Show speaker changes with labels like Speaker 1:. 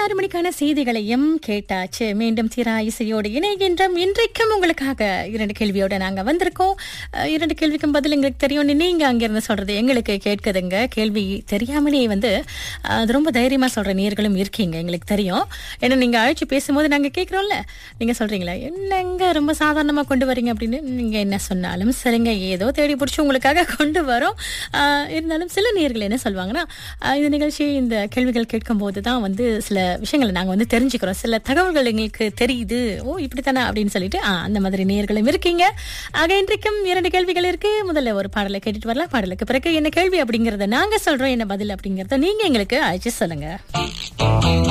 Speaker 1: ஆறு மணிக்கான செய்திகளையும் கேட்டாச்சு மீண்டும் தீரா இசையோடு இணைகின்றோம் இன்றைக்கும் உங்களுக்காக இரண்டு கேள்வியோட நாங்க வந்திருக்கோம் அஹ், இரண்டு கேள்விக்கும் பதில் எங்களுக்கு தெரியும் நீங்க அங்கிருந்து சொல்றது எங்களுக்கு கேட்குதுங்க கேள்வி தெரியாமலே வந்து அஹ், அது ரொம்ப தைரியமா சொல்ற நேர்களும் இருக்கீங்க எங்களுக்கு தெரியும் ஏன்னா நீங்க அழைச்சு பேசும்போது நாங்க கேட்கிறோம்ல நீங்க சொல்றீங்களா என்னங்க ரொம்ப சாதாரணமா கொண்டு வரீங்க அப்படின்னு நீங்க என்ன சொன்னாலும் சரிங்க ஏதோ தேடி பிடிச்சி உங்களுக்காக கொண்டு வரோம் ஆஹ் இருந்தாலும் சில நேர்கள் என்ன சொல்லுவாங்கன்னா ஆஹ் இந்த நிகழ்ச்சி இந்த கேள்விகள் கேட்கும்போது தான் வந்து சில விஷயங்களை நாங்க வந்து தெரிஞ்சுக்கிறோம் சில தகவல்கள் எங்களுக்கு தெரியுது ஓ இப்படித்தானே அப்படின்னு சொல்லிட்டு ஆஹ் அந்த மாதிரி நேர்களும் இருக்கீங்க ஆக இன்றைக்கும் இரண்டு கேள்விகள் இருக்கு முதல்ல ஒரு பாடலை கேட்டுட்டு வரலாம் பாடலுக்கு பிறகு என்ன கேள்வி அப்படிங்கறத நாங்க சொல்றோம் என்ன பதில் அப்படிங்கறத நீங்க எங்களுக்கு அழைச்சு சொல்லுங்க